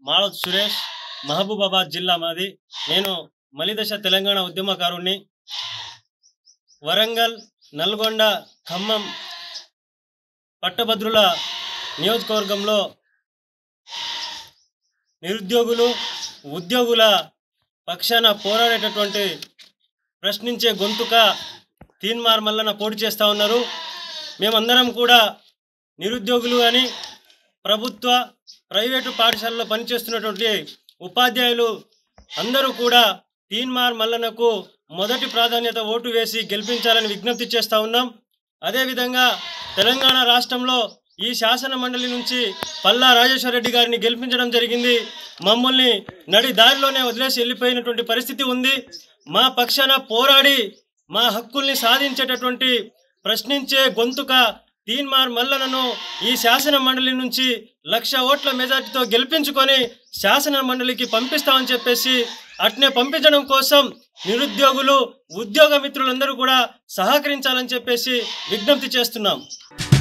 మాళత్ సురేష్ మహబూబాబాద్ జిల్లా మాది నేను మలిదశ తెలంగాణ ఉద్యమకారుణ్ణి వరంగల్ నల్గొండ ఖమ్మం పట్టభద్రుల నియోజకవర్గంలో నిరుద్యోగులు ఉద్యోగుల పక్షాన పోరాడేటటువంటి ప్రశ్నించే గొంతుక తీన్మార్ మల్లన పోటీ చేస్తూ ఉన్నారు మేమందరం కూడా నిరుద్యోగులు కానీ ప్రభుత్వ ప్రైవేటు పాఠశాలలో పనిచేస్తున్నటువంటి ఉపాధ్యాయులు అందరూ కూడా తీన్మార్ మల్లనకు మొదటి ప్రాధాన్యత ఓటు వేసి గెలిపించాలని విజ్ఞప్తి చేస్తూ ఉన్నాం అదేవిధంగా తెలంగాణ రాష్ట్రంలో ఈ శాసన మండలి నుంచి పల్లా రాజేశ్వరరెడ్డి గారిని గెలిపించడం జరిగింది మమ్మల్ని నడి దారిలోనే వదిలేసి వెళ్ళిపోయినటువంటి పరిస్థితి ఉంది మా పక్షాన పోరాడి మా హక్కుల్ని సాధించేటటువంటి ప్రశ్నించే గొంతుక తీన్మార్ మల్లనను ఈ శాసన మండలి నుంచి లక్ష ఓట్ల మెజార్టీతో గెలిపించుకొని శాసన మండలికి పంపిస్తామని చెప్పేసి అట్నే పంపించడం కోసం నిరుద్యోగులు ఉద్యోగ మిత్రులందరూ కూడా సహకరించాలని చెప్పేసి విజ్ఞప్తి చేస్తున్నాం